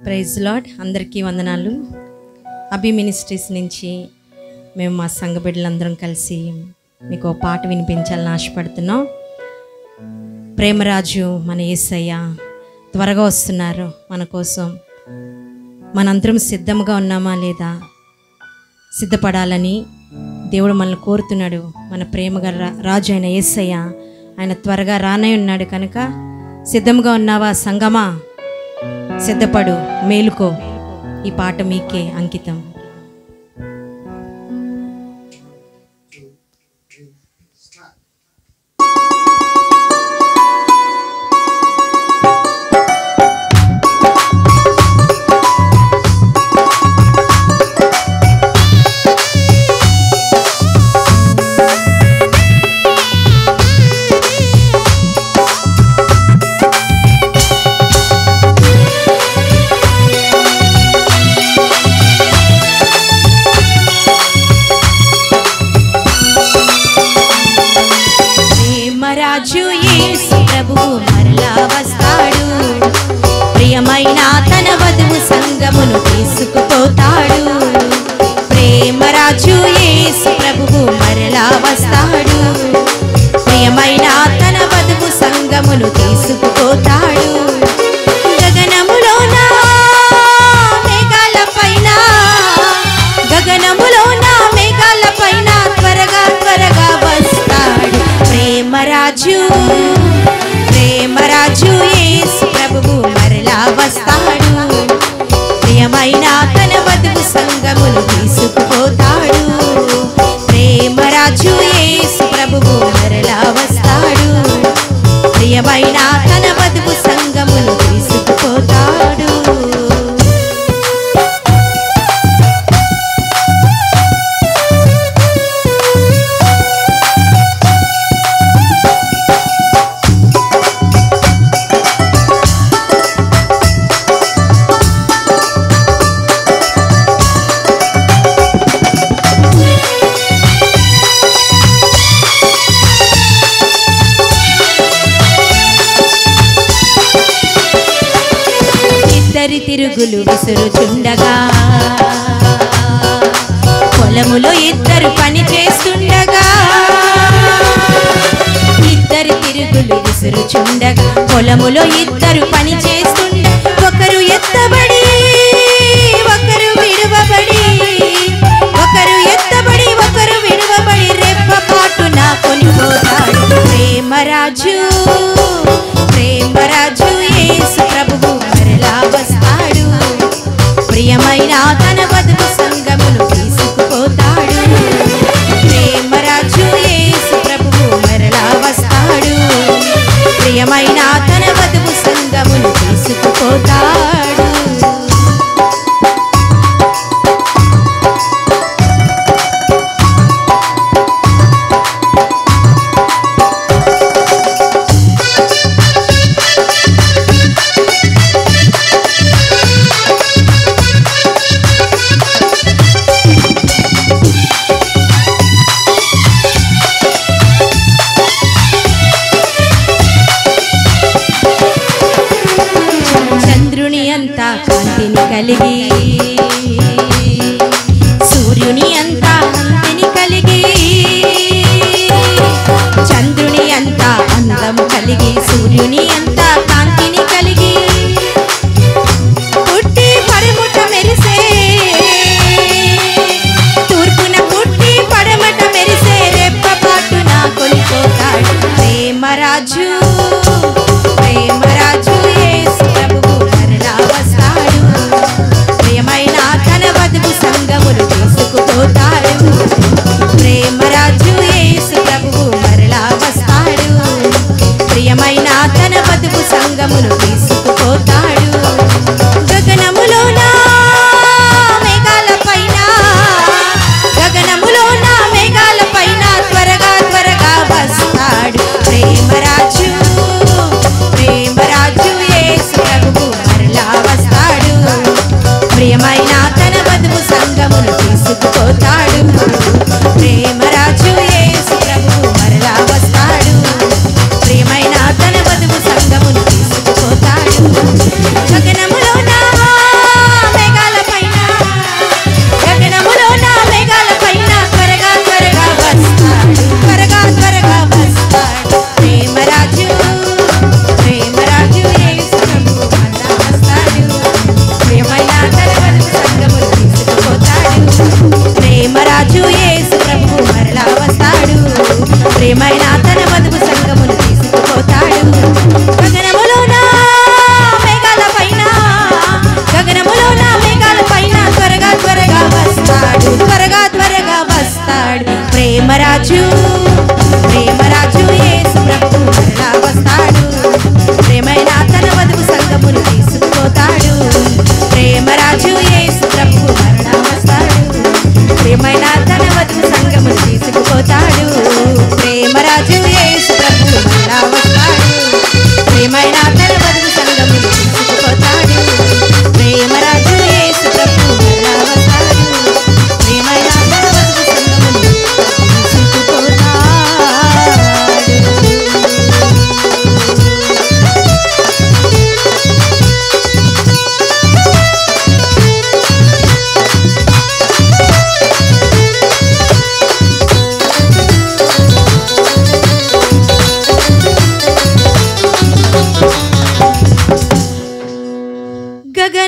praise lord అందరికీ వందనాలు అభి ministries నుంచి మేము మా సంఘ బిడ్డలందరం కలిసి మీకు ఒక పాట వినిపించాలని ఆశపడుతున్నాం ప్రేమరాజు మన యేసయ్య త్వరగా వస్తున్నారు మన కోసం మనందరం సిద్ధంగా ఉన్నామా లేదా సిద్ధపడాలని దేవుడు మనల్ని కోరుతున్నాడు మన ప్రేమగా రా- రాజు అయిన యేసయ్య ఆయన త్వరగా రానై ఉన్నాడు కనుక సిద్ధంగా ఉన్నావా సంగమా సిద్ధపడు మేలుకో ఈ పాట మీకే అంకితం ప్రేమరాజు యేసు ప్రభువు మరలా వస్తాడు ప్రియమైన తన వధువు సంగమును తీసుకుపోతాడు ప్రేమరాజు యేసు ప్రభువు మరలా వస్తాడు ప్రియమైన తన వధువు సంగమును తీసుకుపోతాడు గగనములోన మేఘాలపైన గగనములోన మేఘాలపైన త్వరగా త్వరగా వస్తాడు ప్రేమరాజు ప్రేమరాజు యేసు ప్రభువు మరలా వస్తాడు ప్రియమైన తన వధువు సంగమును తీసుకుపోతాడు ప్రేమరాజు యేసు ప్రభువు మరలా వస్తాడు ప్రియమైన తన వధువు సంగమును తీసుకుపోతాడు ఇద్దరి తిరుగులు విసురుచుండగా పొలములో ఇద్దరు పని చేస్తుండగా ఇద్దరి తిరుగులు విసురుచుండగా పొలములో ఇద్దరు పని చేస్తుండ ఒకరు ఎత్తబడి ఒకరు విడువబడి ఒకరు ఎత్తబడి ఒకరు విడువబడి రెప్పపాటున కొనిపోతాడు ప్రేమరాజు ప్రేమరాజు యేసు ప్రభువు మరలా వస్తాడు ప్రియమైన తన వధువు సంగమును తీసుకుపోతాడు ప్రేమరాజు యేసు ప్రభువు మరలా వస్తాడు ప్రియమైన తన వధువు సంగమును తీసుకుపోతాడు చంద్రుని అంతా కాంతిని కలిగి సూర్యుని అంతా కాంతిని కలిగి చంద్రుని అంతా అందము కలిగి సూర్యుని అంతా కాంతిని కలిగి పుట్టి పడముట మెరిసే తూర్పున పుట్టి పడమట మెరిసే రెప్పపాటున కొలిపోతాడు ప్రేమరాజు ప్రేమరాజు యేసు ప్రభువు మరలా వస్తాడు ప్రియమైన తన వధువు సంగమును తీసుకుపోతాడు ప్రేమరాజు యేసు ప్రభువు మరలా వస్తాడు ప్రియమైన తన వధువు సంగమును తీసుకుపోతాడు గగనములోన మేఘాలపైన గగనములోన మేఘాలపైన త్వరగా త్వరగా వస్తాడు ప్రేమరాజు ప్రేమరాజు యేసు ప్రభువు మరలా వస్తాడు ప్రియమైన తన వధువు సంగమును తీసుకుపోతాడు ప్రేమరాజు యేసు ప్రభువు మరలా వస్తాడు ప్రియమైన తన వధువు సంగమును తీసుకుపోతాడు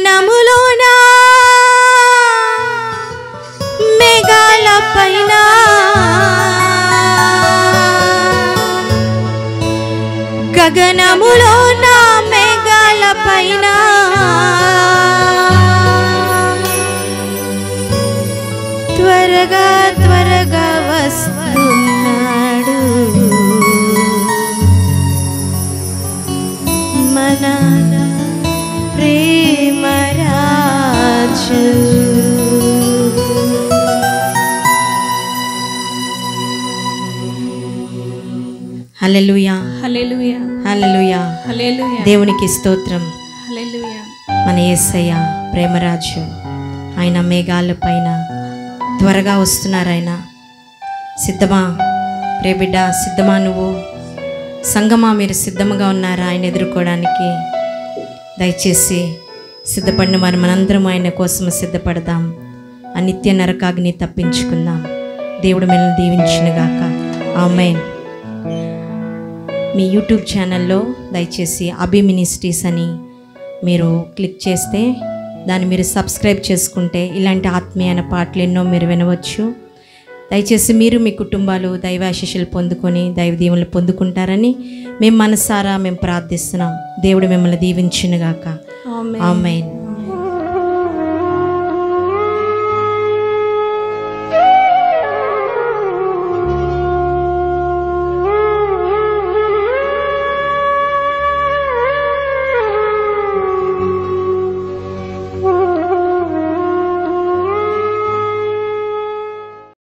గగనములోన మేఘాల పైన గగనములోన మేఘాల పైన త్వరగా త్వరగా వస్తున్నాడు మన ప్రేమరాజు హల్లెలూయా హల్లెలూయా హల్లెలూయా హల్లెలూయా దేవునికి స్తోత్రం హల్లెలూయా మన యేసయ్య ప్రేమరాజు ఆయన మేఘాల పైన త్వరగా వస్తున్నారు ఆయన సిద్ధమా ప్రేబిడ్డ సిద్ధమా నువ్వు సంగమా మీరు సిద్ధముగా ఉన్నారా ఆయన ఎదుర్కోవడానికి దయచేసి సిద్ధపడిన మరి మనందరం ఆయన కోసం సిద్ధపడదాం ఆ నిత్య నరకాగ్ని తప్పించుకుందాం దేవుడు మిమ్మల్ని దీవించునుగాక ఆమెన్ మీ యూట్యూబ్ ఛానల్లో దయచేసి అభి మినిస్ట్రీస్ అని మీరు క్లిక్ చేస్తే దాన్ని మీరు సబ్స్క్రైబ్ చేసుకుంటే ఇలాంటి ఆత్మీయమైన పాటలు ఎన్నో మీరు వినవచ్చు దయచేసి మీరు మీ కుటుంబాలు దైవాశిషులు పొందుకొని దైవ దీవులు పొందుకుంటారని మేము మనసారా మేము ప్రార్థిస్తున్నాం దేవుడు మిమ్మల్ని దీవించునుగాక ఆమేన్ ఆమెన్